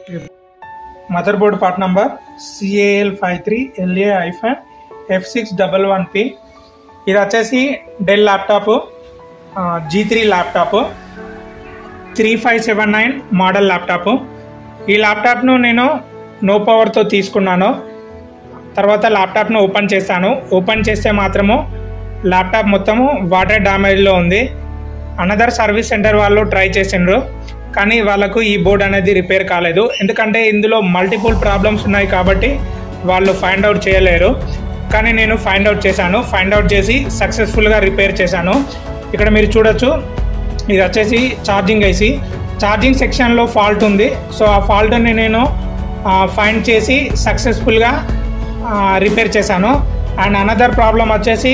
mother motherboard part number C A L five three L A hyphen F six double one P ఇది వచ్చేసి Dell laptop G three laptop three five seven nine model laptop ఈ ల్యాప్టాప్ను నేను no పవర్తో తీసుకున్నాను తర్వాత ల్యాప్టాప్ను open చేశాను open చేస్తే మాత్రము ల్యాప్టాప్ మొత్తము వాటర్ డ్యామేజ్లో ఉంది అనదర్ సర్వీస్ సెంటర్ వాళ్ళు ట్రై చేసిండ్రు కానీ వాళ్ళకు ఈ బోర్డ్ అనేది రిపేర్ కాలేదు ఎందుకంటే ఇందులో మల్టిపుల్ ప్రాబ్లమ్స్ ఉన్నాయి కాబట్టి వాళ్ళు ఫైండ్ అవుట్ చేయలేరు కానీ నేను ఫైండ్ అవుట్ చేశాను ఫైండ్ అవుట్ చేసి సక్సెస్ఫుల్గా రిపేర్ చేశాను ఇక్కడ మీరు చూడొచ్చు ఇది వచ్చేసి ఛార్జింగ్ ఐసి ఛార్జింగ్ సెక్షన్లో ఫాల్ట్ ఉంది సో ఆ ఫాల్ట్ని నేను ఫైండ్ చేసి సక్సెస్ఫుల్గా రిపేర్ చేశాను అండ్ అనదర్ ప్రాబ్లం వచ్చేసి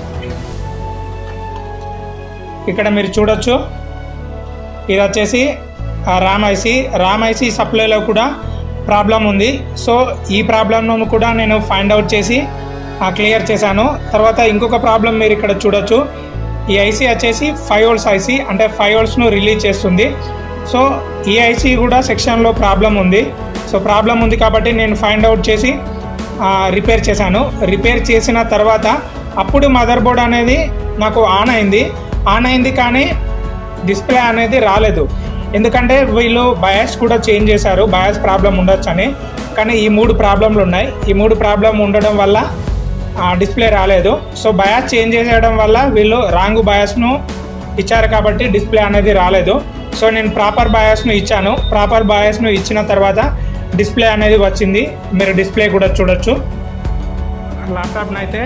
ఇక్కడ మీరు చూడొచ్చు ఇది వచ్చేసి రామ్ ఐసి రామ్ ఐసి సప్లైలో కూడా ప్రాబ్లం ఉంది సో ఈ ప్రాబ్లంను కూడా నేను ఫైండ్ అవుట్ చేసి క్లియర్ చేశాను తర్వాత ఇంకొక ప్రాబ్లం మీరు ఇక్కడ చూడొచ్చు ఈ ఐసీ వచ్చేసి ఫైవ్ ఓల్స్ ఐసీ అంటే ఫైవ్ ఓల్స్ను రిలీజ్ చేస్తుంది సో ఈ ఐసీ కూడా సెక్షన్లో ప్రాబ్లం ఉంది సో ప్రాబ్లం ఉంది కాబట్టి నేను ఫైండ్ అవుట్ చేసి రిపేర్ చేశాను రిపేర్ చేసిన తర్వాత అప్పుడు మదర్ బోర్డ్ అనేది నాకు ఆన్ అయింది ఆన్ అయింది కానీ డిస్ప్లే అనేది రాలేదు ఎందుకంటే వీళ్ళు బయాస్ కూడా చేంజ్ చేశారు బయాస్ ప్రాబ్లం ఉండొచ్చు అని కానీ ఈ మూడు ప్రాబ్లంలు ఉన్నాయి ఈ మూడు ప్రాబ్లం ఉండడం వల్ల డిస్ప్లే రాలేదు సో బయాస్ చేంజ్ చేసేయడం వల్ల వీళ్ళు రాంగ్ బయాస్ను ఇచ్చారు కాబట్టి డిస్ప్లే అనేది రాలేదు సో నేను ప్రాపర్ బయాస్ను ఇచ్చాను ప్రాపర్ బయాస్ను ఇచ్చిన తర్వాత డిస్ప్లే అనేది వచ్చింది మీరు డిస్ప్లే కూడా చూడొచ్చు ల్యాప్టాప్ని అయితే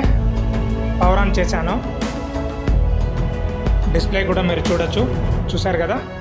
పవర్ ఆన్ చేశాను డిస్ప్లే కూడా మీరు చూడొచ్చు చూసారు కదా